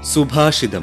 സുഭാഷിതം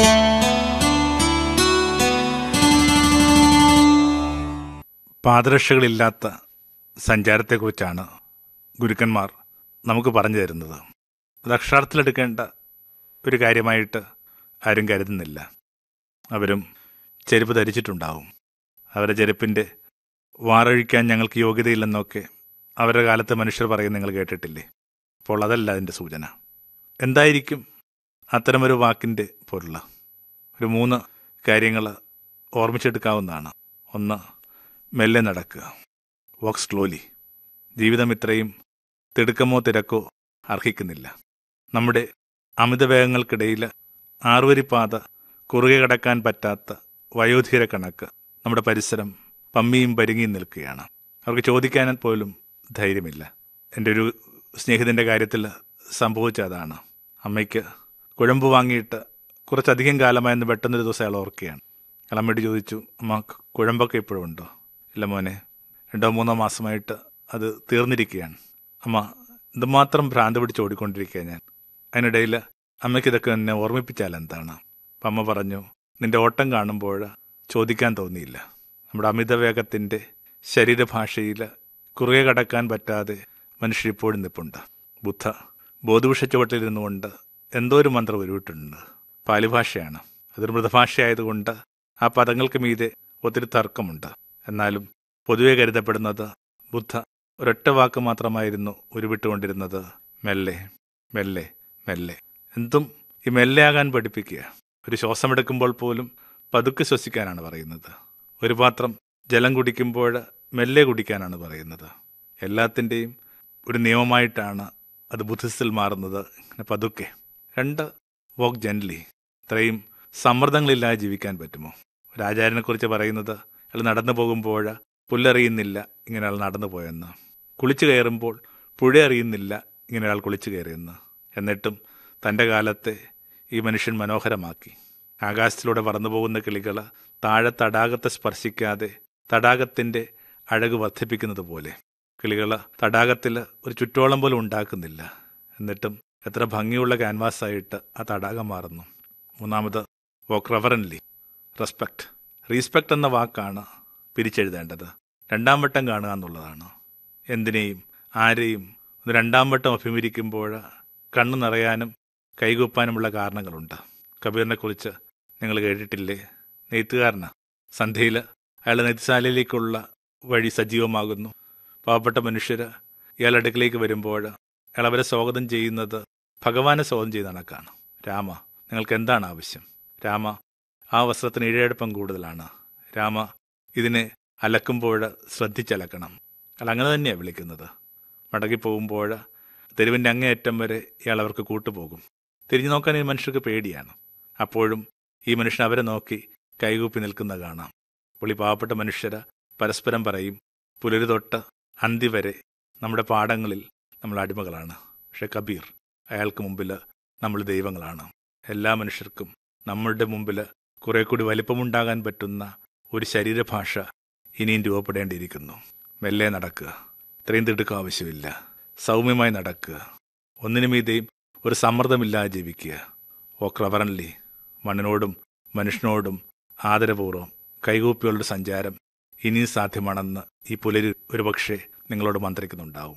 പാദരക്ഷകളില്ലാത്ത സഞ്ചാരത്തെക്കുറിച്ചാണ് ഗുരുക്കന്മാർ നമുക്ക് പറഞ്ഞു തരുന്നത് അത് അക്ഷരാർത്ഥത്തിലെടുക്കേണ്ട ഒരു കാര്യമായിട്ട് ആരും കരുതുന്നില്ല അവരും ചെരുപ്പ് ധരിച്ചിട്ടുണ്ടാവും അവരുടെ ചെരുപ്പിൻ്റെ വാറഴിക്കാൻ ഞങ്ങൾക്ക് യോഗ്യതയില്ലെന്നൊക്കെ അവരുടെ കാലത്ത് മനുഷ്യർ പറയുന്നത് നിങ്ങൾ കേട്ടിട്ടില്ലേ അപ്പോൾ അതല്ല അതിൻ്റെ സൂചന എന്തായിരിക്കും അത്തരമൊരു വാക്കിൻ്റെ പൊരുള ഒരു മൂന്ന് കാര്യങ്ങൾ ഓർമ്മിച്ചെടുക്കാവുന്നതാണ് ഒന്ന് മെല്ലെ നടക്കുക വോക്ക് സ്ലോലി ജീവിതം ഇത്രയും തിടുക്കമോ തിരക്കോ അർഹിക്കുന്നില്ല നമ്മുടെ അമിതവേഗങ്ങൾക്കിടയിൽ ആറുവരിപ്പാത കുറുകെ കടക്കാൻ പറ്റാത്ത വയോധികര കണക്ക് നമ്മുടെ പരിസരം പമ്മിയും പരിങ്ങിയും നിൽക്കുകയാണ് അവർക്ക് ചോദിക്കാൻ പോലും ധൈര്യമില്ല എൻ്റെ ഒരു സ്നേഹിതൻ്റെ കാര്യത്തിൽ സംഭവിച്ച അതാണ് അമ്മയ്ക്ക് കുഴമ്പ് വാങ്ങിയിട്ട് കുറച്ചധികം കാലമായെന്ന് പെട്ടെന്നൊരു ദിവസം അയാൾ ഓർക്കുകയാണ് അയാൾ അമ്മയോട് ചോദിച്ചു അമ്മ കുഴമ്പൊക്കെ ഇപ്പോഴും ഉണ്ടോ ഇല്ല മോനെ രണ്ടോ മൂന്നോ മാസമായിട്ട് അത് തീർന്നിരിക്കുകയാണ് അമ്മ എന്തുമാത്രം ഭ്രാന്ത് പിടിച്ച് ഓടിക്കൊണ്ടിരിക്കുക ഞാൻ അതിനിടയിൽ അമ്മയ്ക്ക് ഇതൊക്കെ എന്നെ ഓർമ്മിപ്പിച്ചാൽ എന്താണ് അപ്പം അമ്മ പറഞ്ഞു നിന്റെ ഓട്ടം കാണുമ്പോൾ ചോദിക്കാൻ തോന്നിയില്ല നമ്മുടെ അമിതവേഗത്തിൻ്റെ ശരീരഭാഷയിൽ കുറുകെ കടക്കാൻ പറ്റാതെ മനുഷ്യർ ഇപ്പോഴും നിൽപ്പുണ്ട് ബുദ്ധ ബോധുവിഷ ചുവട്ടിലിരുന്നു കൊണ്ട് എന്തോ ഒരു മന്ത്രം ഉരുവിട്ടുണ്ട് പാലിഭാഷയാണ് അതൊരു മൃതഭാഷയായതുകൊണ്ട് ആ പദങ്ങൾക്ക് മീതെ ഒത്തിരി തർക്കമുണ്ട് എന്നാലും പൊതുവെ കരുതപ്പെടുന്നത് ബുദ്ധ ഒരൊറ്റ വാക്ക് മാത്രമായിരുന്നു ഉരുവിട്ടുകൊണ്ടിരുന്നത് മെല്ലെ മെല്ലെ മെല്ലെ എന്തും ഈ മെല്ലെയാകാൻ പഠിപ്പിക്കുക ഒരു ശ്വാസമെടുക്കുമ്പോൾ പോലും പതുക്കെ ശ്വസിക്കാനാണ് പറയുന്നത് ഒരു പാത്രം ജലം കുടിക്കുമ്പോൾ മെല്ലെ കുടിക്കാനാണ് പറയുന്നത് എല്ലാത്തിൻ്റെയും ഒരു നിയമമായിട്ടാണ് അത് ബുദ്ധിസ്റ്റിൽ മാറുന്നത് ഇങ്ങനെ പതുക്കെ രണ്ട് വോക്ക് ജെൻലി ഇത്രയും സമ്മർദ്ദങ്ങളില്ലാതെ ജീവിക്കാൻ പറ്റുമോ ഒരു ആചാര്യനെക്കുറിച്ച് പറയുന്നത് അയാൾ നടന്നു പോകുമ്പോൾ പുല്ലറിയുന്നില്ല ഇങ്ങനെ അയാൾ നടന്നു പോയെന്ന് കുളിച്ചു കയറുമ്പോൾ പുഴ അറിയുന്നില്ല ഇങ്ങനെ അയാൾ കുളിച്ചു കയറിയെന്ന് എന്നിട്ടും തൻ്റെ കാലത്തെ ഈ മനുഷ്യൻ മനോഹരമാക്കി ആകാശത്തിലൂടെ പറന്നു പോകുന്ന കിളികൾ താഴെ തടാകത്തെ സ്പർശിക്കാതെ തടാകത്തിൻ്റെ അഴക് വർദ്ധിപ്പിക്കുന്നത് പോലെ കിളികൾ തടാകത്തിൽ ഒരു ചുറ്റോളം പോലും ഉണ്ടാക്കുന്നില്ല എന്നിട്ടും എത്ര ഭംഗിയുള്ള ക്യാൻവാസായിട്ട് ആ തടാകം മാറുന്നു മൂന്നാമത് വോക്ക് റെവറൻലി റെസ്പെക്ട് റീസ്പെക്ട് എന്ന വാക്കാണ് പിരിച്ചെഴുതേണ്ടത് രണ്ടാം വട്ടം കാണുക എന്നുള്ളതാണ് എന്തിനേയും ആരെയും ഒന്ന് രണ്ടാം വട്ടം അഭിമുഖിക്കുമ്പോൾ കണ്ണു നിറയാനും കൈകൂപ്പാനുമുള്ള കാരണങ്ങളുണ്ട് കബീറിനെ കുറിച്ച് നിങ്ങൾ കേട്ടിട്ടില്ലേ നെയ്ത്തുകാരന് സന്ധ്യയിൽ അയാളുടെ നെയ്ത്തുശാലയിലേക്കുള്ള വഴി സജീവമാകുന്നു പാവപ്പെട്ട മനുഷ്യർ ഇയാൾ അടുക്കിലേക്ക് വരുമ്പോൾ അയാൾ അവരെ സ്വാഗതം ചെയ്യുന്നത് ഭഗവാനെ സ്വാഗതം ചെയ്ത കണക്കാണ് രാമ നിങ്ങൾക്ക് എന്താണ് ആവശ്യം രാമ ആ വസ്ത്രത്തിന് ഇഴയെടുപ്പം കൂടുതലാണ് രാമ ഇതിനെ അലക്കുമ്പോൾ ശ്രദ്ധിച്ചലക്കണം അയാൾ അങ്ങനെ തന്നെയാണ് വിളിക്കുന്നത് മടങ്ങി പോകുമ്പോൾ തെരുവിൻ്റെ അങ്ങേയറ്റം വരെ ഇയാൾ അവർക്ക് കൂട്ടുപോകും തിരിഞ്ഞു നോക്കാൻ ഈ മനുഷ്യർക്ക് പേടിയാണ് അപ്പോഴും ഈ മനുഷ്യൻ അവരെ നോക്കി കൈകൂപ്പി നിൽക്കുന്ന കാണാം പുള്ളി പാവപ്പെട്ട മനുഷ്യര് പരസ്പരം പറയും പുലരി തൊട്ട് അന്തി വരെ നമ്മുടെ പാടങ്ങളിൽ നമ്മൾ അടിമകളാണ് പക്ഷെ കബീർ അയാൾക്ക് മുമ്പിൽ നമ്മൾ ദൈവങ്ങളാണ് എല്ലാ മനുഷ്യർക്കും നമ്മളുടെ മുമ്പിൽ കുറെ കൂടി വലിപ്പമുണ്ടാകാൻ പറ്റുന്ന ഒരു ശരീരഭാഷ ഇനിയും രൂപപ്പെടേണ്ടിയിരിക്കുന്നു മെല്ലെ നടക്കുക ഇത്രയും തിടുക്കം ആവശ്യമില്ല സൗമ്യമായി നടക്കുക ഒന്നിനുമീതെയും ഒരു സമ്മർദ്ദമില്ലാതെ ജീവിക്കുക വോക്ക് റവറൻലി മണ്ണിനോടും മനുഷ്യനോടും ആദരപൂർവ്വം കൈകൂപ്പികളുടെ സഞ്ചാരം ഇനിയും സാധ്യമാണെന്ന് ഈ പുലരി ഒരുപക്ഷെ നിങ്ങളോട് മന്ത്രിക്കുന്നുണ്ടാവും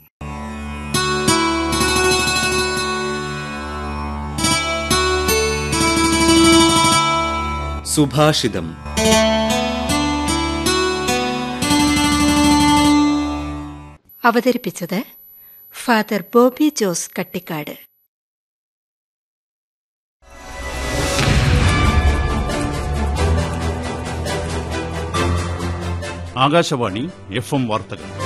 സുഭാഷിതം അവതരിപ്പിച്ചത് father Bobby Jose Kattikkad Akashvani F M വാർത്തകൾ